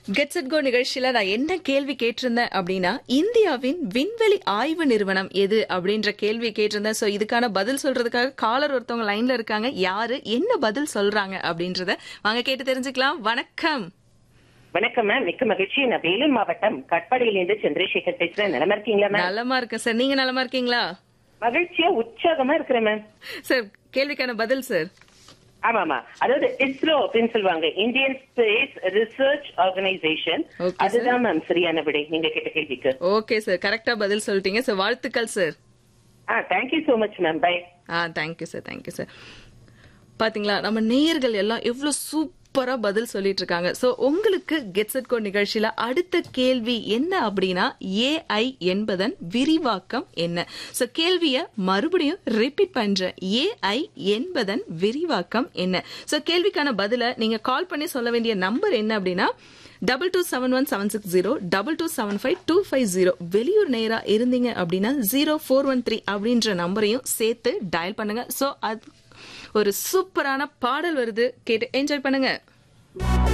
Gets it go நிகழ்ச்சியில நான் என்ன கேள்வி கேட்டிருந்தேன் அப்படின்னா இந்தியாவின் விண்வெளி ஆய்வு நிறுவனம் எது அப்படின்ற கேள்வி கேட்டிருந்தேன் சோ இதுக்கான பதில் சொல்றதுக்காக காலர் ஒருத்தவங்க லைன்ல இருக்காங்க யாரு என்ன பதில் சொல்றாங்க அப்படின்றத வாங்க கேட்டு தெரிஞ்சுக்கலாம் வணக்கம் வணக்கம் மேம் மிக்க மகிழ்ச்சி நான் வேலூர் மாவட்டம் கட்பாடியிலிருந்து சந்திரசேகர் பேசுறேன் நலமா இருக்கீங்களா மேம் நலமா இருக்கேன் சார் நீங்க நலமா இருக்கீங்களா மகிழ்ச்சியா உற்சாகமா இருக்கிறேன் மேம் சார் கேள்விக்கான பதில் சார் ஆமா ஆமா அதாவது இஸ்ரோ அப்படின்னு சொல்லுவாங்க Indian space research organisation Okay, sir. அதுதான் மேம் சரியான விடை நீங்க கேட்ட கேள்விக்கு ஓகே சார் கரெக்டா பதில் சொல்லிட்டீங்க சார் வாழ்த்துக்கள் சார் ஆ thank you so much ma'am bye ஆ தேங்க்யூ சார் தேங்க்யூ சார் பாத்தீங்களா நம்ம நேயர்கள் எல்லாம் எவ்வளவு சூப்பரா பதில் சொல்லிட்டு இருக்காங்க சோ உங்களுக்கு கெட்ஸ் கோ நிகழ்ச்சியில அடுத்த கேள்வி என்ன அப்படின்னா ஏஐ என்பதன் விரிவாக்கம் என்ன சோ கேள்விய மறுபடியும் ரிப்பீட் பண்றேன் ஏஐ என்பதன் விரிவாக்கம் என்ன சோ கேள்விக்கான பதில நீங்க கால் பண்ணி சொல்ல வேண்டிய நம்பர் என்ன அப்படின்னா double two seven one seven six zero double two seven five two five zero வெளியூர் நேரா இருந்தீங்க அப்படின்னா ஜீரோ ஃபோர் ஒன் த்ரீ அப்படின்ற நம்பரையும் சேர்த்து டயல் பண்ணுங்க ஸோ அது ஒரு சூப்பரான பாடல் வருது கேட்டு என்ஜாய் பண்ணுங்க